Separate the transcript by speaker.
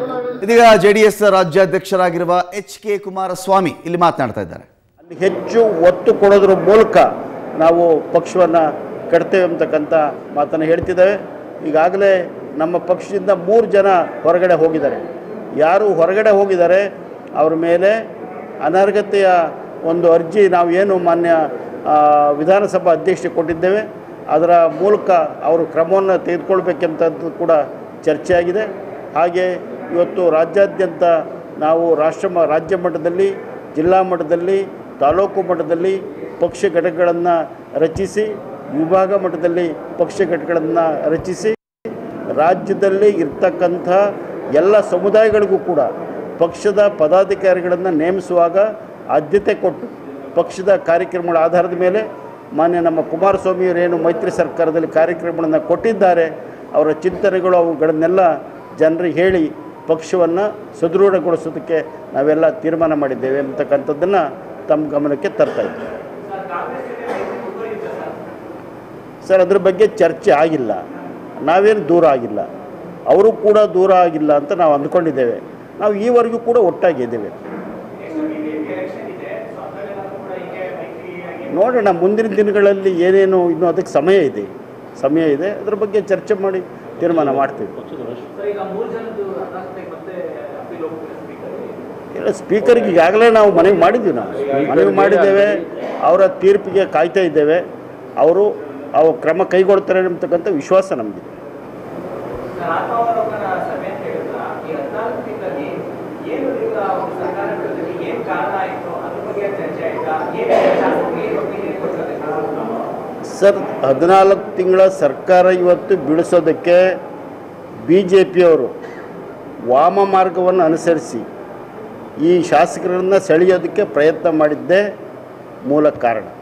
Speaker 1: ಇದೀಗ J D S ರಾಜ್ಯಾಧ್ಯಕ್ಷರಾಗಿರುವ H K Kumaraswamy ಇಲ್ಲಿ ಮಾತನಾಡ್ತಾ ಇದ್ದಾರೆ
Speaker 2: ಅಲ್ಲಿ ಹೆಚ್ಚು ಒತ್ತು ಕೊಡೋದ್ರ ಮೂಲಕ ನಾವು ಪಕ್ಷವನ್ನು ಕಟ್ತೇವೆ ಅಂತಕ್ಕಂಥ ಮಾತನ್ನು ಹೇಳ್ತಿದ್ದೇವೆ ಈಗಾಗಲೇ ನಮ್ಮ ಪಕ್ಷದಿಂದ ಮೂರು ಜನ ಹೊರಗಡೆ ಹೋಗಿದ್ದಾರೆ ಯಾರು ಹೊರಗಡೆ ಹೋಗಿದ್ದಾರೆ ಅವ್ರ ಮೇಲೆ ಅನರ್ಹತೆಯ ಒಂದು ಅರ್ಜಿ ನಾವು ಏನು ಮಾನ್ಯ ಆ, ವಿಧಾನಸಭಾ ಅಧ್ಯಕ್ಷರಿಗೆ ಕೊಟ್ಟಿದ್ದೇವೆ ಅದರ ಮೂಲಕ ಅವರು ಕ್ರಮವನ್ನು ತೆಗೆದುಕೊಳ್ಬೇಕೆಂಥದ್ದು ಕೂಡ ಚರ್ಚೆ ಆಗಿದೆ ಹಾಗೆ ಇವತ್ತು ರಾಜ್ಯಾದ್ಯಂತ ನಾವು ರಾಷ್ಟ್ರ ಮ- ರಾಜ್ಯ ಮಟ್ಟದಲ್ಲಿ ಜಿಲ್ಲಾ ಮಟ್ಟದಲ್ಲಿ ತಾಲೂಕು ಮಟ್ಟದಲ್ಲಿ ಪಕ್ಷ ಘಟಕಗಳನ್ನು ರಚಿಸಿ ವಿಭಾಗ ಮಟ್ಟದಲ್ಲಿ ಪಕ್ಷ ಘಟಕಗಳನ್ನು ರಚಿಸಿ ರಾಜ್ಯದಲ್ಲಿ ಇರ್ತಕ್ಕಂಥ ಎಲ್ಲ ಸಮುದಾಯಗಳಿಗೂ ಕೂಡ ಪಕ್ಷದ ಪದಾಧಿಕಾರಿಗಳನ್ನು ನೇಮಿಸುವಾಗ ಆದ್ಯತೆ ಕೊಟ್ಟು ಪಕ್ಷದ ಕಾರ್ಯಕ್ರಮಗಳ ಆಧಾರದ ಮೇಲೆ ಮಾನ್ಯ ನಮ್ಮ ಕುಮಾರಸ್ವಾಮಿಯವರೇನು ಮೈತ್ರಿ ಸರ್ಕಾರದಲ್ಲಿ ಕಾರ್ಯಕ್ರಮಗಳನ್ನು ಕೊಟ್ಟಿದ್ದಾರೆ ಅವರ ಚಿಂತನೆಗಳು ಅವುಗಳನ್ನೆಲ್ಲ ಜನರಿಗೆ ಹೇಳಿ ಪಕ್ಷವನ್ನು ಸದೃಢಗೊಳಿಸೋದಕ್ಕೆ ನಾವೆಲ್ಲ ತೀರ್ಮಾನ ಮಾಡಿದ್ದೇವೆ ಅಂತಕ್ಕಂಥದ್ದನ್ನು ತಮ್ಮ ಗಮನಕ್ಕೆ ತರ್ತಾ ಇದ್ದೀವಿ ಸರ್ ಅದ್ರ ಬಗ್ಗೆ ಚರ್ಚೆ ಆಗಿಲ್ಲ ನಾವೇನು ದೂರ ಆಗಿಲ್ಲ ಅವರು ಕೂಡ ದೂರ ಆಗಿಲ್ಲ ಅಂತ ನಾವು ಅಂದ್ಕೊಂಡಿದ್ದೇವೆ ನಾವು ಈವರೆಗೂ ಕೂಡ ಒಟ್ಟಾಗಿದ್ದೇವೆ ನೋಡೋಣ ಮುಂದಿನ ದಿನಗಳಲ್ಲಿ ಏನೇನು ಇನ್ನೂ ಅದಕ್ಕೆ ಸಮಯ ಇದೆ ಸಮಯ ಇದೆ ಅದ್ರ ಬಗ್ಗೆ ಚರ್ಚೆ ಮಾಡಿ ತೀರ್ಮಾನ ಮಾಡ್ತೀವಿ ಇಲ್ಲ ಸ್ಪೀಕರ್ಗೆ ಈಗಾಗಲೇ ನಾವು ಮನವಿ ಮಾಡಿದ್ವಿ ನಾವು ಮನವಿ ಮಾಡಿದ್ದೇವೆ ಅವರ ತೀರ್ಪಿಗೆ ಕಾಯ್ತಾ ಇದ್ದೇವೆ ಅವರು ಅವು ಕ್ರಮ ಕೈಗೊಳ್ತಾರೆ ಅಂತಕ್ಕಂಥ ವಿಶ್ವಾಸ ನಮಗಿದೆ
Speaker 3: ಆತ್ಮಾವಲೋಕನ ಸಭೆ ಅಂತ ಹೇಳಿದ್ರ ಈ ಹದಿನಾಲ್ಕು ತಿಂಗಳಲ್ಲಿ ಏನು ಈಗ ಒಂದು ಸರ್ಕಾರ ಬಿಡೋದಕ್ಕೆ ಏನ್ ಕಾರಣ ಆಯ್ತು ಅದ್ರ ಬಗ್ಗೆ ಚರ್ಚೆ ಆಯ್ತಾ ಏನ್ ಶಾಸಕರು ಏನು ಒಪಿನಿಯನ್ ಕೊಡ್ತಾರೆ
Speaker 2: ಸರ್ ಹದಿನಾಲ್ಕು ತಿಂಗಳ ಸರ್ಕಾರ ಇವತ್ತು ಬಿಡಿಸೋದಕ್ಕೆ ಬಿ ಜೆ ಪಿಯವರು ವಾಮ ಮಾರ್ಗವನ್ನು ಅನುಸರಿಸಿ ಈ ಶಾಸಕರನ್ನು ಸೆಳೆಯೋದಕ್ಕೆ ಪ್ರಯತ್ನ ಮಾಡಿದ್ದೇ ಮೂಲ ಕಾರಣ